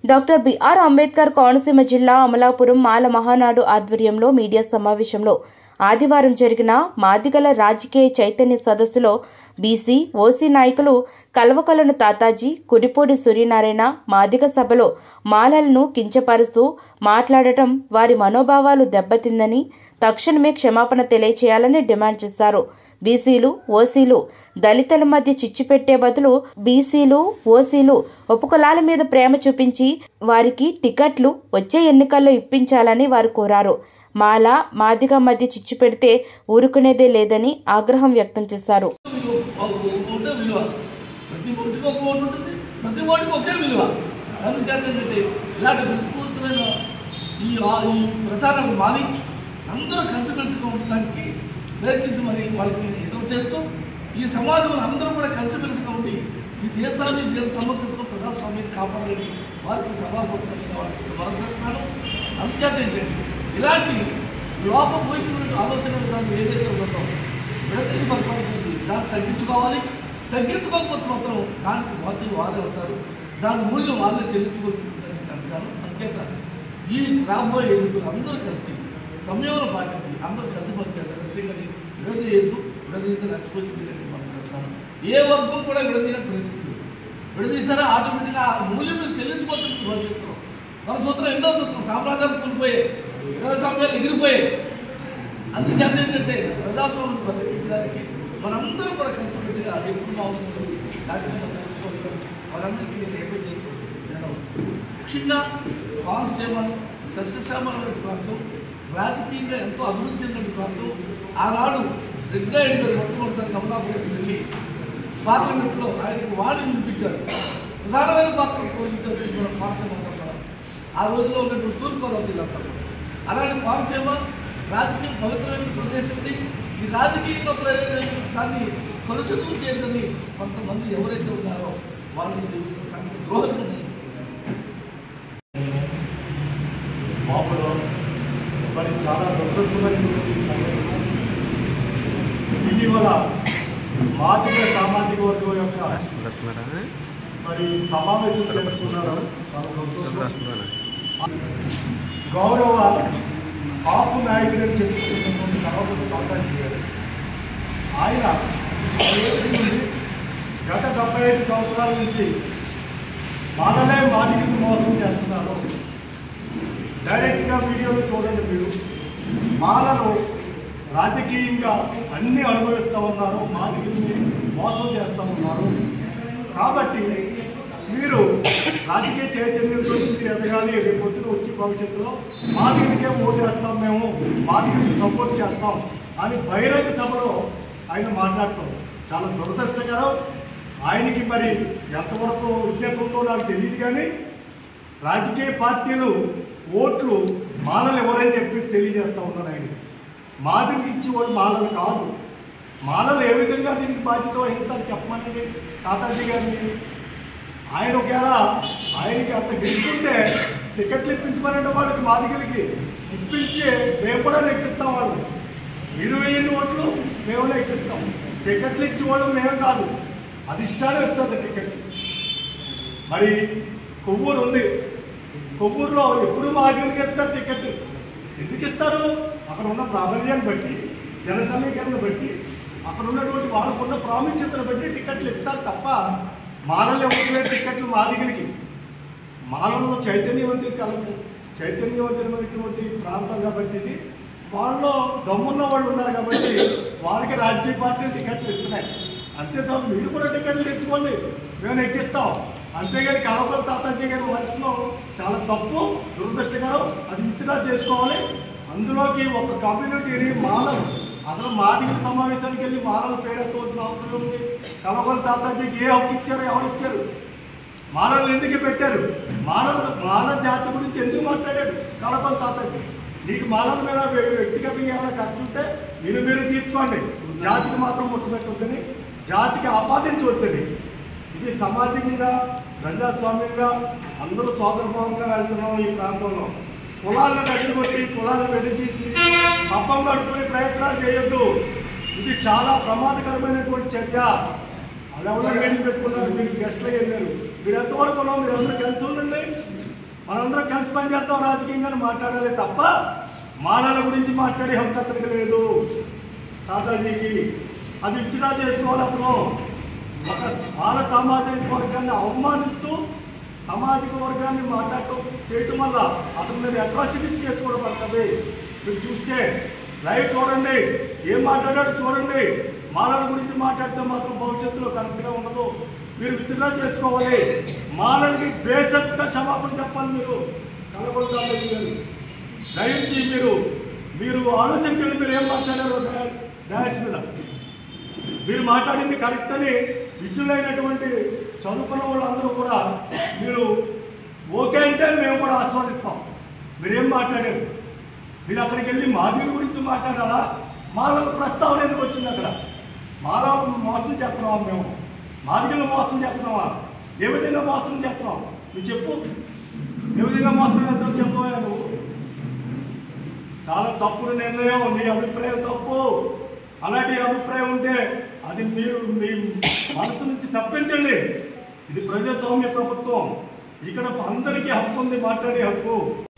Doctor BR Ambedkar Konaseema జిల్లా అమలాపురం మాల మహానాడు ఆధ్వర్యంలో media సమావేశంలో ఆదివారం జరిగిన మాదిగల రాజకీయ చైతన్య సదస్సులో బీసీ ఓసీ నాయకులు కల్వకలను తాతాజీ కుడిపూడి సూర్యనారాయణ మాదిగ సభలో మాలలను కించపరుస్తూ మాట్లాడటం వారి మనోభావాలు దెబ్బతిందని తక్షణమే క్షమాపణ తెలియచేయాలని డిమాండ్ చేశారు బీసీలు ఓసీలు దళితుల మధ్య చిచ్చు పెట్టే బదులు బీసీలు ఓసీలు ఉపకులాల మీద ప్రేమ చూపించి వారికి టికెట్లు వచ్చే ఎన్నికల్లో ఇప్పించాలని వారు కోరారు మాల మాదిగ మధ్య చిచ్చు పెడితే ఊరుకునేదే లేదని ఆగ్రహం వ్యక్తం చేశారు ఒకటే విలువ ప్రతి మనిషికి ఒక ఓటు ఉంటుంది ప్రతి ఓటుకి ఒకే విలువ అందుచేత ఏంటంటే ఇలాంటి విస్ఫూర్తమైన ఈ ఆ- ఈ ప్రచారం మాని అందరూ కలిసిమెలిసిగా ఉండడానికి ప్రయత్నించమని వాళ్ళకి హితం చేస్తూ ఈ సమాజంలో అందరూ కూడా కలిసిమెలిసిగా ఉండి ఈ దేశాన్ని దేశ సమగ్రతను ప్రజాస్వామ్యాన్ని కాపాడాలని వారికి సభాపూర్వకమైన వారికి మనసుకున్నాను అందుచేత ఏంటంటే ఇలాంటి లోపభూయిష్టమైన ఆలోచన విధానం ఏదైతే ఉందో విడదీసి పరిపాలించింది దాన్ని తగ్గించుకోవాలి తగ్గించుకోకపోతే మాత్రం దానికి బాధ్యత వాళ్ళే అవుతారు దాని మూల్యం వాళ్ళే చెల్లించుకుంటుందని అంటాను అంచేత ఈ రాబోయే ఎన్నికలు అందరూ కలిసి సమయంలో పాటించి అందరూ కలిసి పనిచేయాలి అంతేగాని విడదీయద్దు విడదీయద్దు నష్టపోతుంది మనం చెప్తాను ఏ వర్గం కూడా విడదీయడం ప్రయత్నించదు విడదీసారా ఆటోమేటిక్గా ఆ మూల్యం మీరు చెల్లించుకోతుంది భవిష్యత్తులో మన సూత్రం ఎన్నో సూత్రం సామ్రాజ్యాలు కూలిపోయాయి వ్యవసాయాలు ఎగిరిపోయాయి అందుచేత ఏంటంటే ప్రజాస్వామ్యం పరిరక్షించడానికి మనందరం కూడా కలిసికట్టుగా ఎప్పుడు బాగుంటుంది కార్యక్రమం చేసుకోవాలి వాళ్ళందరికీ నేను ఏర్పాటు చేస్తూ నేను ముఖ్యంగా కోనసీమ సస్యశ్యామలమైన ప్రాంతం రాజకీయంగా ఎంతో అభివృద్ధి చెందిన ప్రాంతం ఆనాడు రెడ్డాయుడు గారు మొట్టమొదటిసారి కమలాపురం వెళ్ళి పార్లమెంట్లో ఆయనకు వాణి వినిపించారు ప్రధానమైన పాత్ర పోషించారు ఈ మన కోనసీమ అంతా కూడా ఆ రోజుల్లో ఉన్నటువంటి తూర్పుగోదావరి జిల్లా అంతా కూడా. అలాంటి కోనసీమ రాజకీయ పవిత్రమైన ప్రదేశం ఉంది ఈ రాజకీయంలో ప్రయోజనం దాన్ని కలుషితం చేయదని కొంతమంది ఎవరైతే ఉన్నారో వాళ్ళని సంగతి ద్రోహంగా నేను మామూలు మరి చాలా దురదృష్టమైనటువంటి సంఘటన ఇటీవల మాదిగ సామాజిక వర్గం యొక్క మరి సమావేశం జరుపుకున్నారు చాలా సంతోషం గౌరవ కాపు నాయకుడని చెప్పుకుంటున్నటువంటి కలవకుడు కాంటాక్ట్ చేయాలి ఆయన ఏపీ నుండి గత డెబ్బై ఐదు సంవత్సరాల నుంచి మానలే మాదిగను మోసం చేస్తున్నారు డైరెక్ట్గా వీడియోలో చూడండి మీరు మాలను రాజకీయంగా అన్ని అనుభవిస్తూ ఉన్నారు మాదిగల్ని మోసం చేస్తూ ఉన్నారు కాబట్టి మీరు రాజకీయ చైతన్యంతో మీరు ఎదగాలి రేపు పొద్దున వచ్చి భవిష్యత్తులో మాదిగనికే ఓటేస్తాం మేము మాదిగనికి సపోర్ట్ చేస్తాం అని బహిరంగ సభలో ఆయన మాట్లాడటం చాలా దురదృష్టకరం ఆయనకి మరి ఎంతవరకు విజ్ఞత ఉందో నాకు తెలియదు కానీ రాజకీయ పార్టీలు ఓట్లు మాలలు ఎవరని చెప్పేసి తెలియజేస్తా ఉన్నాను ఆయన మాదిరికి ఇచ్చేవాడు మాలలు కాదు మాలలు ఏ విధంగా దీనికి బాధ్యత వహిస్తారు చెప్పమనండి తాతాజీ గారిని ఆయన ఒకవేళ ఆయనకి అంత గెలుచుకుంటే టికెట్లు ఇప్పించమనండి వాళ్ళకి మాదిగలకి ఇప్పించి మేము కూడా ఎక్కిస్తాం వాళ్ళు మీరు వెయ్యి ఓట్లు మేము ఎక్కిస్తాం టికెట్లు ఇచ్చేవాళ్ళు మేము కాదు అది ఇష్టాలు ఇస్తుంది టికెట్ మరి కొవ్వూరు ఉంది కొవ్వూరులో ఎప్పుడు మాదిగలకి ఇస్తారు టికెట్ ఎందుకు ఇస్తారు అక్కడ ఉన్న ప్రాబల్యాన్ని బట్టి జన సమీకరణ బట్టి అక్కడ ఉన్నటువంటి వాళ్ళకున్న ప్రాముఖ్యతను బట్టి టికెట్లు ఇస్తారు తప్ప మాలలు ఇవ్వట్లేదు టికెట్లు మాదిగలకి మాలల్లో చైతన్యవంతులు కలగ చైతన్యవంతమైనటువంటి ప్రాంతం కాబట్టి ఇది వాళ్ళలో దమ్మున్న వాళ్ళు ఉన్నారు కాబట్టి వాళ్ళకి రాజకీయ పార్టీలు టికెట్లు ఇస్తున్నాయి అంతే తప్ప మీరు కూడా టికెట్లు తెచ్చుకోండి మేము ఎక్కిస్తాం అంతేగాని కలవకల తాతాజీ గారి వర్షంలో చాలా తప్పు దురదృష్టకరం అది విత్డ్రా చేసుకోవాలి అందులోకి ఒక కమ్యూనిటీని మాలలు అసలు మాదిగల సమావేశానికి వెళ్ళి మాలల పేరు ఎత్తవలసిన అవసరం ఉంది కలవకల తాతాజీకి ఏ హక్కు ఇచ్చారు ఎవరు ఇచ్చారు మానవులు ఎందుకు పెట్టారు మానవ మానవ జాతి గురించి ఎందుకు మాట్లాడాడు కలకొల తాతయ్య నీకు మానవుల మీద వ్య- వ్యక్తిగతంగా ఏమైనా ఖర్చు ఉంటే మీరు మీరు తీర్చుకోండి జాతికి మాత్రం ముట్టుపెట్టొద్దని జాతికి ఆపాదించవద్దని ఇది సమాజంగా ప్రజాస్వామ్యంగా అందరూ సోదరభావంగా వెళ్తున్నాం ఈ ప్రాంతంలో కులాలను రెచ్చగొట్టి కులాలను వెడితీసి పబ్బం గడుపుకునే ప్రయత్నాలు చేయొద్దు ఇది చాలా ప్రమాదకరమైనటువంటి చర్య అలా ఉన్న మీటింగ్ పెట్టుకున్నారు మీరు గెస్ట్లు వెళ్ళారు మీరు ఎంతవరకు ఉన్నాం మీరు అందరూ కలిసి ఉండండి మనందరం కలిసి పనిచేస్తాం రాజకీయంగానే మాట్లాడాలి తప్ప మాలల గురించి మాట్లాడే హక్కు అతనికి లేదు తాతాజీకి అది విత్డ్రా చేసుకోవాలి అతను ఒక మాల సామాజిక వర్గాన్ని అవమానిస్తూ సామాజిక వర్గాన్ని మాట్లాడటం చేయటం వల్ల అతని మీద అట్రాసిటీస్ కేసు కూడా పడుతుంది మీరు చూస్తే లైవ్ చూడండి ఏం మాట్లాడాడో చూడండి మాలల గురించి మాట్లాడితే మాత్రం భవిష్యత్తులో కరెక్ట్గా ఉండదు మీరు విత్డ్రా చేసుకోవాలి మాలలకి బేసత్గా క్షమాపణ చెప్పాలి మీరు కలగొట్టాలి మీరు దయించి మీరు మీరు ఆలోచించండి మీరు ఏం మాట్లాడారో డాన్స్ మీద మీరు మాట్లాడింది కరెక్ట్ అని విద్యులైనటువంటి చదువుకున్న వాళ్ళందరూ కూడా మీరు ఓకే అంటే మేము కూడా ఆస్వాదిస్తాం మీరేం మాట్లాడారు మీరు అక్కడికి వెళ్ళి మాదిరి గురించి మాట్లాడాలా మాలకు ప్రస్తావన ఎందుకు వచ్చింది అక్కడ మాలా మోసం చేస్తున్నావా మేము మాదిగలు మోసం చేస్తున్నావా ఏ విధంగా మోసం చేస్తున్నావు నువ్వు చెప్పు ఏ విధంగా మోసం చేస్తావు చెప్పవా నువ్వు చాలా తప్పుడు నిర్ణయం నీ అభిప్రాయం తప్పు అలాంటి అభిప్రాయం ఉంటే అది మీరు మీ మనసు నుంచి తప్పించండి ఇది ప్రజాస్వామ్య ప్రభుత్వం ఇక్కడ అందరికీ హక్కు ఉంది మాట్లాడే హక్కు